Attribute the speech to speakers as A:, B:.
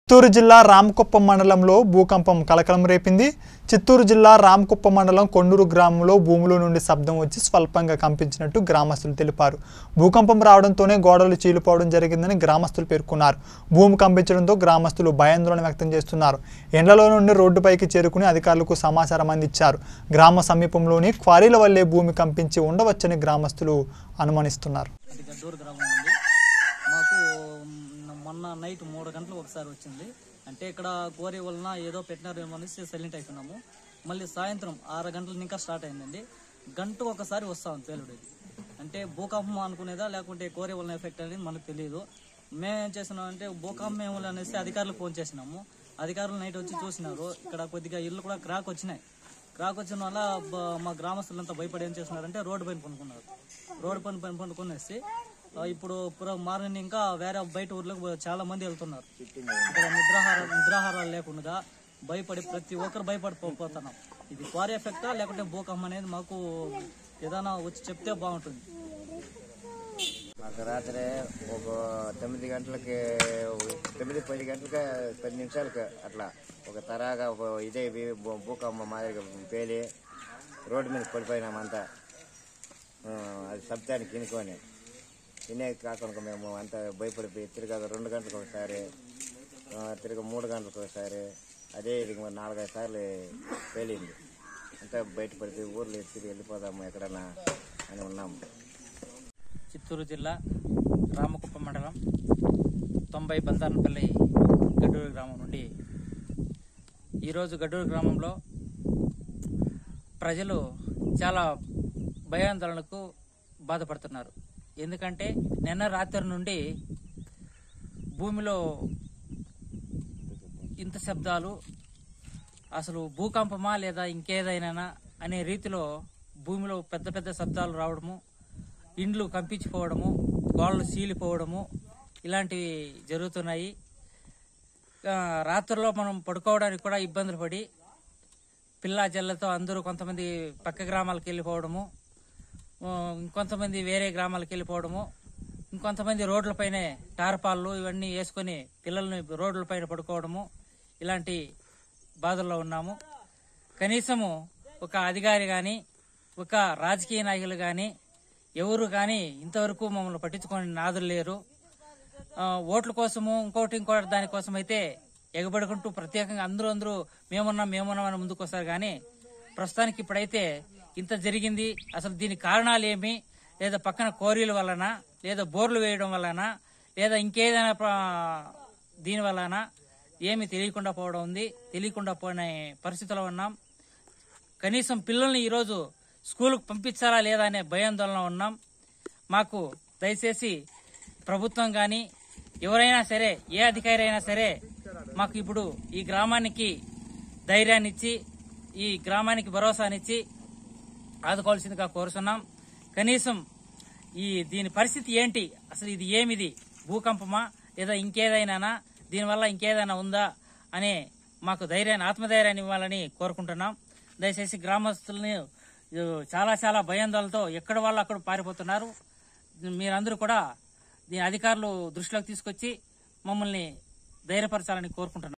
A: చిత్తూరు జిల్లా రామకుప్పం మండలంలో భూకంపం కలకలం రేపింది చిత్తూరు జిల్లా రామకుప్పం మండలం కొండూరు గ్రామంలో భూముల నుండి శబ్దం వచ్చి స్వల్పంగా కంపించినట్టు గ్రామస్తులు తెలిపారు భూకంపం రావడంతోనే గోడలు చీలిపోవడం జరిగిందని గ్రామస్తులు పేర్కొన్నారు భూమి కంపించడంతో గ్రామస్తులు భయాందోళన వ్యక్తం చేస్తున్నారు ఎండ్లలో నుండి రోడ్డుపైకి చేరుకుని అధికారులకు సమాచారం అందించారు గ్రామ సమీపంలోని క్వారీల వల్లే భూమి కంపించి ఉండవచ్చని గ్రామస్తులు అనుమానిస్తున్నారు
B: ఇది గడ్డూరు గ్రామం అండి మాకు మ్, మొన్న నైట్ మూడు గంటలకు ఒకసారి వచ్చింది అంటే ఇక్కడ కోరి వలన ఏదో పెట్టినారేమో అనేసి సైలెంట్ అయిపోయినాము మళ్ళీ సాయంత్రం ఆరు గంటల ఇంకా స్టార్ట్ అయిందండి గంట ఒకసారి వస్తాం పేలుడు ఇది అంటే భూకంపం అనుకునేదా లేకుంటే కోరి వలన ఎఫెక్ట్ అనేది మనకు తెలియదు మేము ఏం చేసినాం అంటే భూకంపం ఏమో అనేసి అధికారులకు ఫోన్ చేసినాము అధికారులు నైట్ వచ్చి చూసినారు ఇక్కడ కొద్దిగా ఇల్లు కూడా క్రాక్ వచ్చినాయి క్రాక్ వచ్చిన వల్ల బ- మా గ్రామస్తులంతా భయపడి ఏం చేస్తున్నారంటే రోడ్డు పైన పనుకున్నారు రోడ్డు పైన పైన పనుకునేసి ఆ, ఇప్పుడు పుర మార్నింగ్ ఇంకా వేరే బయట ఊర్లకు పో- చాలా మంది వెళ్తున్నారు ఇక్కడ నిద్రాహార నిద్రాహారాలు లేకుండా భయపడి ప్రతి ఒక్కరు భయపడి పో- పోతున్నాం ఇది క్వారీ ఎఫెక్టా లేకుంటే భూకంపం అనేది మాకు ఏదైనా వచ్చి చెప్తే బాగుంటుంది
C: మాకు రాత్రి ఒక తొమ్మిది గంటలకి తొమ్మిది పది గంటలకి పది నిమిషాలకి అట్లా ఒక తరాగా ఒక ఇదే వి- భూ- భూకంపం మాదిరిగా పేలి రోడ్డు మీద పడిపోయినామంతా ఆ, అది శబ్దానికి తినుకొని తినే కాకుండా మేము అంతా భయపడిపోయి తిరిగా రెండు గంటలకు ఒకసారి ఆ, తిరిగి మూడు గంటలకు ఒకసారి అదే విధంగా నాలుగైదు సార్లు పేలింది అంతా బయటపడిపోయి ఊర్లో తిరిగి వెళ్ళిపోదాము ఎక్కడన్నా అని ఉన్నాము
D: చిత్తూరు జిల్లా రామకుప్ప మండలం తొంభై బందారనపల్లి గడ్డూరు గ్రామం నుండి ఈరోజు గడ్డూరు గ్రామంలో ప్రజలు చాలా భయాందోళనకు బాధపడుతున్నారు ఎందుకంటే నిన్న రాత్రి నుండి భూమిలో ఇంత శబ్దాలు అసలు భూకంపమా లేదా ఇంకేదైనా అనే రీతిలో భూమిలో పెద్ద పెద్ద శబ్దాలు రావడము ఇండ్లు కంపించిపోవడము గోడలు చీలిపోవడము ఇలాంటివి జరుగుతున్నాయి ఆ, రాత్రుల్లో మనం పడుకోవడానికి కూడా ఇబ్బందులు పడి పిల్లా జల్లతో అందరూ కొంతమంది పక్క గ్రామాలకు వెళ్ళిపోవడము ఆ, ఇంకొంతమంది వేరే గ్రామాలకు వెళ్ళిపోవడము ఇంకొంతమంది రోడ్లపైనే టార్పాళ్ళు ఇవన్నీ వేసుకొని పిల్లల్ని రోడ్లపైన పడుకోవడము ఇలాంటి బాధల్లో ఉన్నాము కనీసము ఒక అధికారి కానీ ఒక రాజకీయ నాయకులు కానీ ఎవరు కానీ ఇంతవరకు మమ్మల్ని పట్టించుకొని నాదులు లేరు ఆ, ఓట్ల కోసము ఇంకోటి ఇంకోటి దానికోసం అయితే ఎగబడుకుంటూ ప్రత్యేకంగా అందరూ అందరూ మేమున్నాం మేమున్నాం అని ముందుకు వస్తారు కానీ ప్రస్తుతానికి ఇప్పుడైతే ఇంత జరిగింది అసలు దీని కారణాలు ఏమి లేదా పక్కన కోరీల వలన లేదా బోర్లు వేయడం వలన లేదా ఇంకేదైనా ప్ర- దీని వలన ఏమి తెలియకుండా పోవడం ఉంది తెలియకుండా పోయిన పరిస్థితిలో ఉన్నాం కనీసం పిల్లల్ని ఈరోజు స్కూల్కి పంపించాలా లేదా అనే భయాందోళన ఉన్నాం మాకు దయచేసి ప్రభుత్వం కానీ ఎవరైనా సరే ఏ అధికారి అయినా సరే మాకు ఇప్పుడు ఈ గ్రామానికి ధైర్యాన్ని ఇచ్చి ఈ గ్రామానికి భరోసానిచ్చి ఆదుకోవాల్సిందిగా కోరుతున్నాం కనీసం ఈ దీని పరిస్థితి ఏంటి అసలు ఇది ఏమిది భూకంపమా లేదా ఇంకేదైనా దీనివల్ల ఇంకేదైనా ఉందా అనే మాకు ధైర్యాన్ని ఆత్మధైర్యాన్ని ఇవ్వాలని కోరుకుంటున్నాం దయచేసి గ్రామస్తుల్ని ఆ, చాలా చాలా భయాందోళనతో ఎక్కడ వాళ్ళు అక్కడ పారిపోతున్నారు మీరందరూ కూడా దీని అధికారులు దృష్టిలోకి తీసుకొచ్చి మమ్మల్ని ధైర్యపరచాలని కోరుకుంటున్నాం